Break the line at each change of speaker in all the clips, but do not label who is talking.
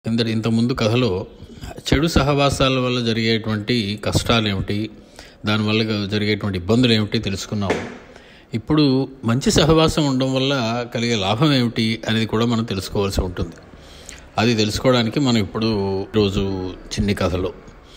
ఇంత ఇంతకుముందు కథలో చెడు సహవాసాల వల్ల జరిగేటువంటి కష్టాలు ఏమిటి దానివల్ల జరిగేటువంటి ఇబ్బందులు ఏమిటి తెలుసుకున్నాము ఇప్పుడు మంచి సహవాసం ఉండడం వల్ల కలిగే లాభం ఏమిటి అనేది కూడా మనం తెలుసుకోవాల్సి ఉంటుంది అది తెలుసుకోవడానికి మనం ఇప్పుడు రోజు చిన్ని కథలో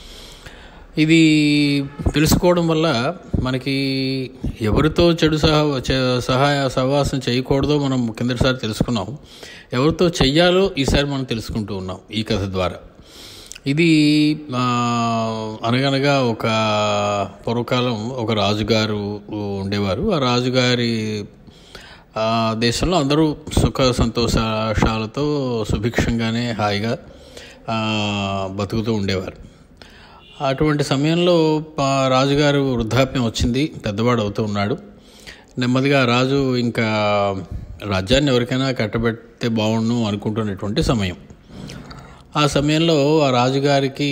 ఇది తెలుసుకోవడం వల్ల మనకి ఎవరితో చెడు సహ చ- సహాయ సహవాసం చేయకూడదో మనం కిందటిసారి తెలుసుకున్నాం ఎవరితో చెయ్యాలో ఈసారి మనం తెలుసుకుంటూ ఉన్నాం ఈ కథ ద్వారా ఇది ఆ, అనగనగా ఒక పూర్వకాలం ఒక రాజుగారు ఉండేవారు ఆ రాజుగారి ఆ దేశంలో అందరూ సుఖ సంతోషాలతో సుభిక్షంగానే హాయిగా ఆ, బతుకుతూ ఉండేవారు అటువంటి సమయంలో పా- రాజుగారు వృద్ధాప్యం వచ్చింది పెద్దవాడు అవుతూ ఉన్నాడు నెమ్మదిగా రాజు ఇంకా రాజ్యాన్ని ఎవరికైనా కట్టబెడితే బాగుండు అనుకుంటున్నటువంటి సమయం ఆ సమయంలో ఆ రాజుగారికి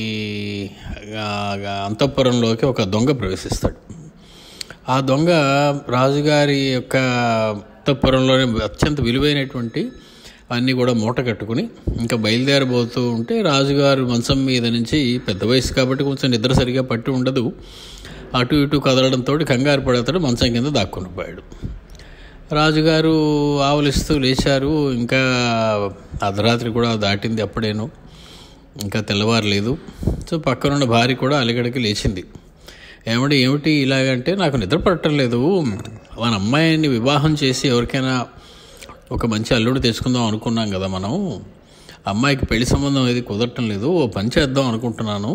ఆ, అంతఃపురంలోకి ఒక దొంగ ప్రవేశిస్తాడు ఆ దొంగ రాజుగారి యొక్క అంతఃపురంలోనే అత్యంత విలువైనటువంటి అన్నీ కూడా మూట కట్టుకుని ఇంకా బయలుదేరబోతూ ఉంటే రాజుగారు మంచం మీద నుంచి పెద్ద వయసు కాబట్టి కొంచెం నిద్ర సరిగా పట్టి ఉండదు అటు ఇటు కదలడంతో కంగారు పడతాడు మంచం కింద దాక్కుని పోయాడు రాజుగారు ఆవలిస్తూ లేచారు ఇంకా అర్ధరాత్రి కూడా దాటింది అప్పుడేను ఇంకా తెల్లవారలేదు సో పక్కనున్న భార్య కూడా అలిగడికి లేచింది ఏమిటి ఏమిటి ఇలాగంటే నాకు నిద్ర పట్టడం లేదు మన అమ్మాయిని వివాహం చేసి ఎవరికైనా ఒక మంచి అల్లుడు తెచ్చుకుందాం అనుకున్నాం కదా మనం అమ్మాయికి పెళ్లి సంబంధం ఏది కుదరటం లేదు ఓ పని చేద్దాం అనుకుంటున్నాను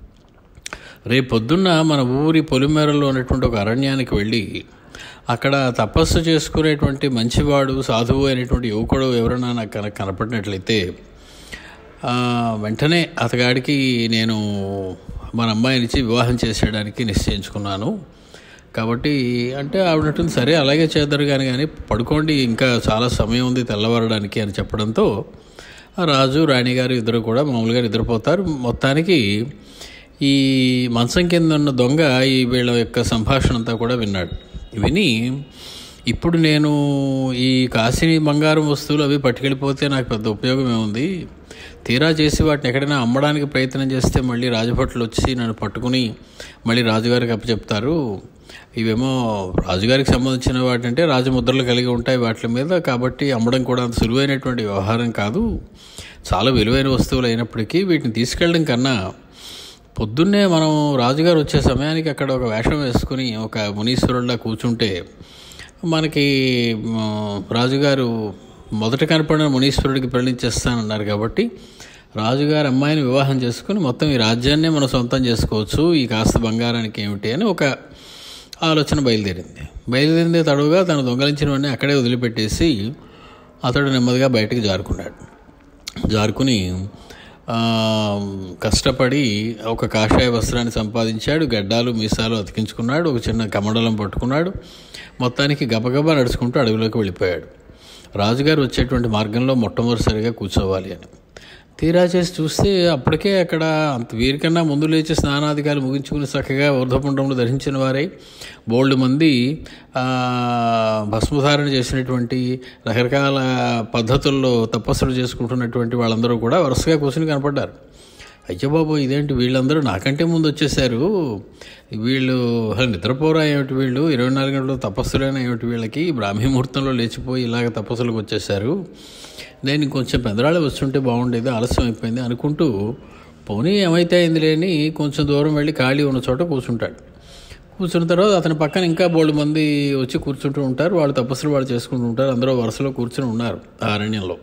రేపు పొద్దున్న మన ఊరి పొలిమేరలో ఉన్నటువంటి ఒక అరణ్యానికి వెళ్ళి అక్కడ తపస్సు చేసుకునేటువంటి మంచివాడు సాధువు అయినటువంటి యువకుడు ఎవరైనా నాకు కన కనపడినట్లయితే ఆ, వెంటనే అతగాడికి నేను మన అమ్మాయినిచ్చి వివాహం చేసేయడానికి నిశ్చయించుకున్నాను కాబట్టి అంటే ఆవిడటుంది సరే అలాగే చేద్దరు కానీ కానీ పడుకోండి ఇంకా చాలా సమయం ఉంది తెల్లవారడానికి అని చెప్పడంతో ఆ రాజు రాణిగారు ఇద్దరు కూడా మామూలుగా నిద్రపోతారు మొత్తానికి ఈ మంచం కింద ఉన్న దొంగ ఈ వీళ్ళ యొక్క సంభాషణ అంతా కూడా విన్నాడు విని ఇప్పుడు నేను ఈ కాశీ బంగారం వస్తువులు అవి పట్టుకెళ్ళిపోతే నాకు పెద్ద ఉపయోగం ఏముంది తీరా చేసి వాటిని ఎక్కడైనా అమ్మడానికి ప్రయత్నం చేస్తే మళ్ళీ రాజభట్లు వచ్చి నన్ను పట్టుకుని మళ్ళీ రాజుగారికి అప్పచెప్తారు ఇవేమో రాజుగారికి సంబంధించిన వాటంటే రాజముద్రలు కలిగి ఉంటాయి వాటి మీద కాబట్టి అమ్మడం కూడా అంత సులువైనటువంటి వ్యవహారం కాదు చాలా విలువైన వస్తువులు అయినప్పటికీ వీటిని తీసుకెళ్ళడం కన్నా పొద్దున్నే మనం రాజుగారు వచ్చే సమయానికి అక్కడ ఒక వేషం వేసుకుని ఒక మునీశ్వరుల్లా కూర్చుంటే మనకి మ, రాజుగారు మొదట కనపడిన మునీశ్వరుడికి పెళ్లించేస్తానన్నారు కాబట్టి రాజుగారి అమ్మాయిని వివాహం చేసుకుని మొత్తం ఈ రాజ్యాన్నే మనం సొంతం చేసుకోవచ్చు ఈ కాస్త బంగారానికి ఏమిటి అని ఒక ఆలోచన బయలుదేరింది బయలుదేరిందే తడువుగా తను దొంగలించినవన్నీ అక్కడే వదిలిపెట్టేసి అతడు నెమ్మదిగా బయటకు జారుకున్నాడు జారుకుని ఆ, కష్టపడి ఒక కాషాయ వస్త్రాన్ని సంపాదించాడు గడ్డాలు మీసాలు అతికించుకున్నాడు ఒక చిన్న కమండలం పట్టుకున్నాడు మొత్తానికి గబగబా నడుచుకుంటూ అడవిలోకి వెళ్ళిపోయాడు రాజుగారు వచ్చేటువంటి మార్గంలో మొట్టమొదటిసారిగా కూర్చోవాలి అని తీరా చేసి చూస్తే అప్పటికే అక్కడ అంత వీరికన్నా ముందు లేచి స్నానాధికారులు ముగించుకుని చక్కగా ఊర్ధపుండములు ధరించిన వారై బోల్డ్ మంది ఆ, భస్మధారణ చేసినటువంటి రకరకాల పద్ధతుల్లో తపస్సులు చేసుకుంటున్నటువంటి వాళ్ళందరూ కూడా వరుసగా కూర్చుని కనపడ్డారు అయ్యో బాబు ఇదేంటి వీళ్ళందరూ నాకంటే ముందు వచ్చేసారు వీళ్ళు అసలు నిద్రపోరా ఏమిటి వీళ్ళు ఇరవై నాలుగు గంటలు తపస్సులైన ఏమిటి వీళ్ళకి బ్రాహ్మీ ముహూర్తంలో లేచిపోయి ఇలాగ తపస్సులకు వచ్చేసారు నేను ఇంకొంచెం పెందరాళి వస్తుంటే బాగుండేది ఆలస్యం అయిపోయింది అనుకుంటూ పోనీ ఏమైతే అయింది లేని కొంచెం దూరం వెళ్ళి ఖాళీ ఉన్న చోట కూర్చుంటాడు కూర్చున్న తర్వాత అతని పక్కన ఇంకా బోల్డ్ మంది వచ్చి కూర్చుంటూ ఉంటారు వాళ్ళు తపస్సులు వాళ్ళు చేసుకుంటూ ఉంటారు అందరూ వరుసలో కూర్చుని ఉన్నారు ఆ అరణ్యంలో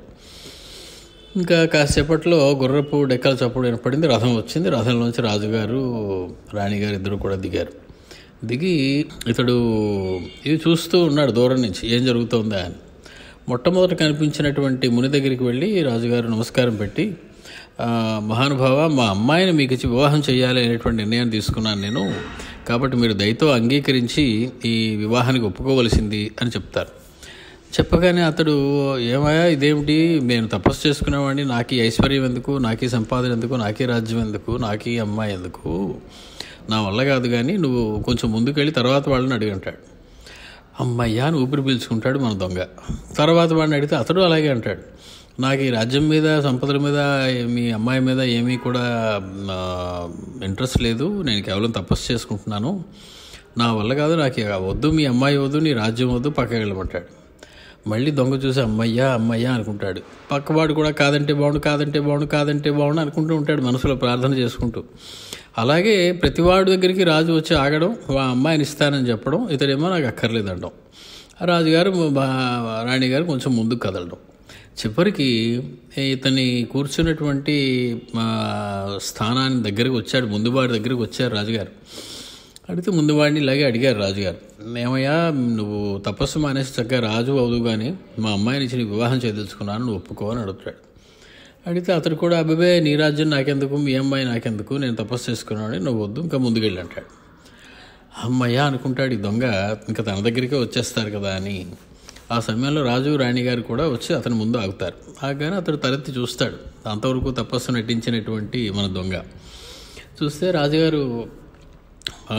ఇంకా కాసేపట్లో గుర్రపు డెక్కల చప్పుడు వినపడింది రథం వచ్చింది రథంలోంచి రాజుగారు రాణిగారు ఇద్దరు కూడా దిగారు దిగి ఇతడు ఇది చూస్తూ ఉన్నాడు దూరం నుంచి ఏం జరుగుతోందా అని మొట్టమొదట కనిపించినటువంటి ముని దగ్గరికి వెళ్ళి రాజుగారు నమస్కారం పెట్టి "ఆ, మహానుభావ మా అమ్మాయిని మీకు ఇచ్చి వివాహం చేయాలి అనేటువంటి నిర్ణయాన్ని తీసుకున్నాను నేను కాబట్టి మీరు దయతో అంగీకరించి ఈ వివాహానికి ఒప్పుకోవలసింది అని చెప్తారు చెప్పగానే అతడు ఏమయ్యా ఇదేమిటి నేను తపస్సు చేసుకునేవాడిని నాకు ఈ ఐశ్వర్యం ఎందుకు నాకు ఈ సంపాదన ఎందుకు నాకే రాజ్యం ఎందుకు నాకు ఈ అమ్మాయి ఎందుకు నా వల్ల కాదు కానీ నువ్వు కొంచెం ముందుకెళ్ళి తర్వాత వాళ్ళని అడిగి అంటాడు అమ్మయ్యా అని ఊపిరి పీల్చుకుంటాడు మన దొంగ తర్వాత వాడిని అడిగితే అతడు అలాగే అంటాడు నాకు ఈ రాజ్యం మీద సంపదల మీద మీ అమ్మాయి మీద ఏమీ కూడా ఆ, ఇంట్రెస్ట్ లేదు నేను కేవలం తపస్సు చేసుకుంటున్నాను నా వల్ల కాదు నాకు ఇక వద్దు మీ అమ్మాయి వద్దు నీ రాజ్యం వద్దు పక్కకి వెళ్ళమంటాడు మళ్ళీ దొంగ చూసి అమ్మయ్యా అమ్మయ్యా అనుకుంటాడు పక్కవాడు కూడా కాదంటే బాగుండు కాదంటే బాగుండు కాదంటే బాగుండు అనుకుంటూ ఉంటాడు మనసులో ప్రార్థన చేసుకుంటూ అలాగే ప్రతివాడి దగ్గరికి రాజు వచ్చి ఆగడం ఆ అమ్మాయిని ఇస్తానని చెప్పడం ఇతడేమో నాకు అక్కర్లేదు అనడం ఆ రాజుగారు బా- రాణిగారు కొంచెం ముందుకు కదలడం చివరికి ఇతని కూర్చున్నటువంటి ఆ, స్థానాన్ని దగ్గరికి వచ్చాడు ముందు వాడి దగ్గరికి వచ్చారు రాజుగారు అడిగితే ముందు వాడిని ఇలాగే అడిగారు రాజుగారు ఏమయ్యా నువ్వు తపస్సు మానేసి చక్కగా రాజు అవుదు కానీ మా అమ్మాయిని ఇచ్చి నీకు వివాహం చేయదలుచుకున్నాను నువ్వు ఒప్పుకో అని అడుగుతాడు అడిగితే అతడు కూడా అబ్బాబే నీ రాజ్యం నాకెందుకు మీ అమ్మాయి నాకెందుకు నేను తపస్సు చేసుకున్నాను నువ్వు వద్దు ఇంకా ముందుకెళ్ళి అంటాడు అమ్మయ్య అనుకుంటాడు ఈ దొంగ ఇంకా తన దగ్గరికే వచ్చేస్తారు కదా అని ఆ సమయంలో రాజు రాణి గారు కూడా వచ్చి అతని ముందు ఆగుతారు ఆగానే అతడు తలెత్తి చూస్తాడు అంతవరకు తపస్సు నటించినటువంటి మన దొంగ చూస్తే రాజుగారు ఆ,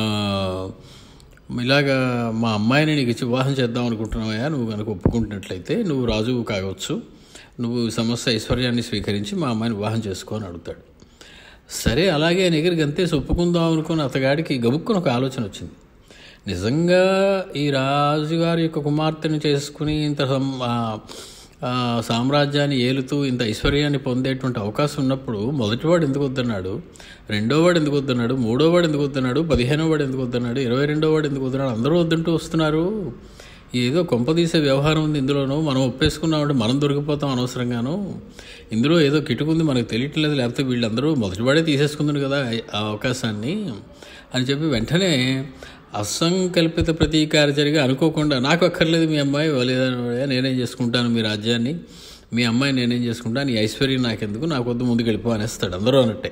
ఇలాగా మా అమ్మాయిని నీకు ఇచ్చి వివాహం చేద్దాం అనుకుంటున్నావా నువ్వు కనుక ఒప్పుకుంటున్నట్లయితే నువ్వు రాజు కావచ్చు నువ్వు ఈ సమస్త ఐశ్వర్యాన్ని స్వీకరించి మా అమ్మాయిని వివాహం చేసుకో అని అడుగుతాడు సరే అలాగే ఆయన ఎగిరి గంతేసి ఒప్పుకుందాం అనుకున్న అతగాడికి గబుక్కున ఒక ఆలోచన వచ్చింది నిజంగా ఈ రాజుగారి యొక్క కుమార్తెను చేసుకుని ఇంత సం- ఆ, ఆ, సామ్రాజ్యాన్ని ఏలుతూ ఇంత ఐశ్వర్యాన్ని పొందేటువంటి అవకాశం ఉన్నప్పుడు మొదటివాడు ఎందుకు వద్దన్నాడు రెండోవాడు ఎందుకు వద్దన్నాడు మూడోవాడు ఎందుకు వద్దన్నాడు పదిహేనోవాడు ఎందుకు వద్దన్నాడు ఇరవై రెండోవాడు ఎందుకు వద్దన్నాడు అందరూ వద్దంటూ వస్తున్నారు ఏదో కొంపదీసే వ్యవహారం ఉంది ఇందులోనూ మనం ఒప్పేసుకున్నామంటే మనం దొరికిపోతాం అనవసరంగాను ఇందులో ఏదో కిటుకుంది మనకు తెలియట్లేదు లేకపోతే వీళ్ళందరూ మొదటివాడే తీసేసుకుంది కదా ఆ అవకాశాన్ని అని చెప్పి వెంటనే అసంకల్పిత ప్రతీకార జరిగి అనుకోకుండా నాకు అక్కర్లేదు మీ అమ్మాయి లేదా నేనేం చేసుకుంటాను మీ రాజ్యాన్ని మీ అమ్మాయి నేనేం చేసుకుంటాను ఈ ఐశ్వర్యం నాకెందుకు నాకు వద్దు ముందుకు వెళ్ళిపో అనేస్తాడు అందరూ అన్నట్టే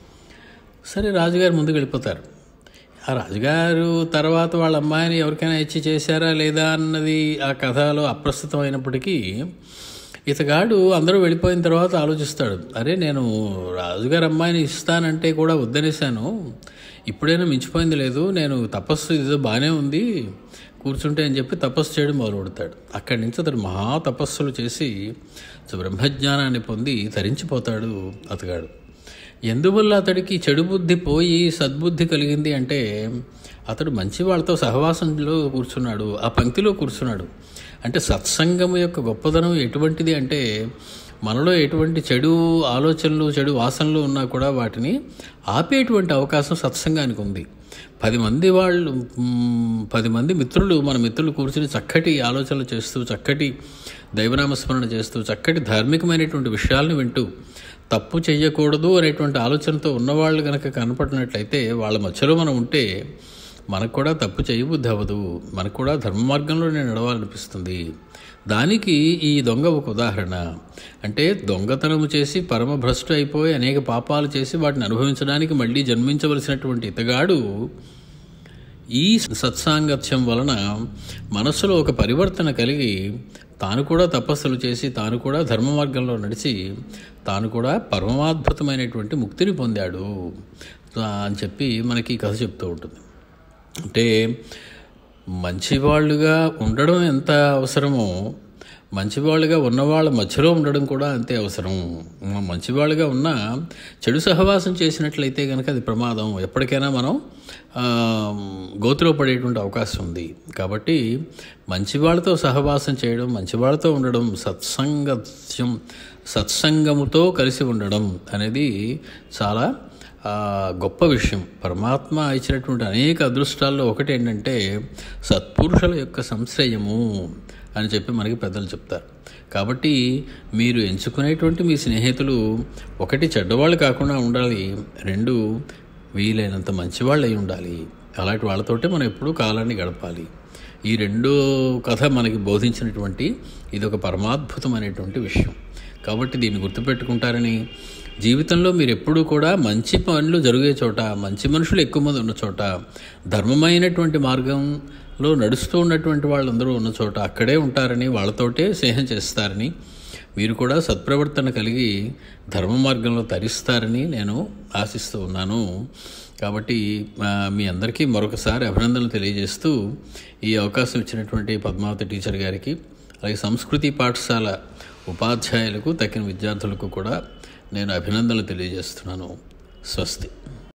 సరే రాజుగారు ముందుకు వెళ్ళిపోతారు ఆ రాజుగారు తర్వాత వాళ్ళ అమ్మాయిని ఎవరికైనా ఇచ్చి చేశారా లేదా అన్నది ఆ కథలో అప్రస్తుతం అయినప్పటికీ ఇతగాడు అందరూ వెళ్ళిపోయిన తర్వాత ఆలోచిస్తాడు అరే నేను రాజుగారి అమ్మాయిని ఇస్తానంటే కూడా వద్దనేశాను ఇప్పుడైనా మించిపోయింది లేదు నేను తపస్సు ఇదో బాగానే ఉంది కూర్చుంటే అని చెప్పి తపస్సు చేయడం మొదలు పెడతాడు అక్కడి నుంచి అతడు మహా తపస్సులు చేసి బ్రహ్మజ్ఞానాన్ని పొంది తరించిపోతాడు అతగాడు ఎందువల్ల అతడికి చెడు బుద్ధి పోయి సద్బుద్ధి కలిగింది అంటే అతడు మంచి వాళ్ళతో సహవాసంలో కూర్చున్నాడు ఆ పంక్తిలో కూర్చున్నాడు అంటే సత్సంగము యొక్క గొప్పదనం ఎటువంటిది అంటే మనలో ఎటువంటి చెడు ఆలోచనలు చెడు వాసనలు ఉన్నా కూడా వాటిని ఆపేటువంటి అవకాశం సత్సంగానికి ఉంది పది మంది వాళ్ళు మ్, పది మంది మిత్రులు మన మిత్రులు కూర్చుని చక్కటి ఆలోచనలు చేస్తూ చక్కటి దైవనామస్మరణ చేస్తూ చక్కటి ధార్మికమైనటువంటి విషయాలను వింటూ తప్పు చెయ్యకూడదు అనేటువంటి ఆలోచనతో ఉన్నవాళ్ళు కనుక కనపడినట్లయితే వాళ్ళ మధ్యలో మనం ఉంటే మనకు కూడా తప్పు చేయబుద్ధి అవ్వదు మనకు కూడా ధర్మ మార్గంలో నేను నడవాలనిపిస్తుంది దానికి ఈ దొంగ ఒక ఉదాహరణ అంటే దొంగతనము చేసి పరమభ్రష్టు అయిపోయి అనేక పాపాలు చేసి వాటిని అనుభవించడానికి మళ్ళీ జన్మించవలసినటువంటి ఇతగాడు ఈ సత్సాంగత్యం వలన మనస్సులో ఒక పరివర్తన కలిగి తాను కూడా తపస్సులు చేసి తాను కూడా ధర్మ మార్గంలో నడిచి తాను కూడా పరమాద్భుతమైనటువంటి ముక్తిని పొందాడు అని చెప్పి మనకి ఈ కథ చెప్తూ ఉంటుంది అంటే మంచివాళ్ళుగా ఉండడం ఎంత అవసరమో మంచివాళ్ళుగా ఉన్నవాళ్ళ మధ్యలో ఉండడం కూడా అంతే అవసరం మ- మంచివాళ్ళుగా ఉన్నా చెడు సహవాసం చేసినట్లయితే కనుక అది ప్రమాదం ఎప్పటికైనా మనం ఆ, గోతులో పడేటువంటి అవకాశం ఉంది కాబట్టి మంచివాళ్ళతో సహవాసం చేయడం మంచివాళ్ళతో ఉండడం సత్సంగత్యం సత్సంగముతో కలిసి ఉండడం అనేది చాలా ఆ, గొప్ప విషయం పరమాత్మ ఇచ్చినటువంటి అనేక అదృష్టాల్లో ఒకటి ఏంటంటే సత్పురుషుల యొక్క సంశ్రయము అని చెప్పి మనకి పెద్దలు చెప్తారు కాబట్టి మీరు ఎంచుకునేటువంటి మీ స్నేహితులు ఒకటి చెడ్డవాళ్ళు కాకుండా ఉండాలి రెండు వీలైనంత మంచివాళ్ళు అయి ఉండాలి అలాంటి వాళ్ళతోటే మనం ఎప్పుడూ కాలాన్ని గడపాలి ఈ రెండో కథ మనకి బోధించినటువంటి ఇది ఒక పరమాద్భుతమైనటువంటి విషయం కాబట్టి దీన్ని గుర్తుపెట్టుకుంటారని జీవితంలో మీరు ఎప్పుడూ కూడా మంచి పనులు జరిగే చోట మంచి మనుషులు ఎక్కువ మంది ఉన్న చోట ధర్మమైనటువంటి మార్గంలో నడుస్తూ ఉన్నటువంటి వాళ్ళందరూ ఉన్న చోట అక్కడే ఉంటారని వాళ్ళతోటే స్నేహం చేస్తారని మీరు కూడా సత్ప్రవర్తన కలిగి ధర్మ మార్గంలో తరిస్తారని నేను ఆశిస్తూ ఉన్నాను కాబట్టి ఆ, మీ అందరికీ మరొకసారి అభినందనలు తెలియజేస్తూ ఈ అవకాశం ఇచ్చినటువంటి పద్మావతి టీచర్ గారికి అలాగే సంస్కృతి పాఠశాల ఉపాధ్యాయులకు తక్కిన విద్యార్థులకు కూడా నేను అభినందనలు తెలియజేస్తున్నాను స్వస్తి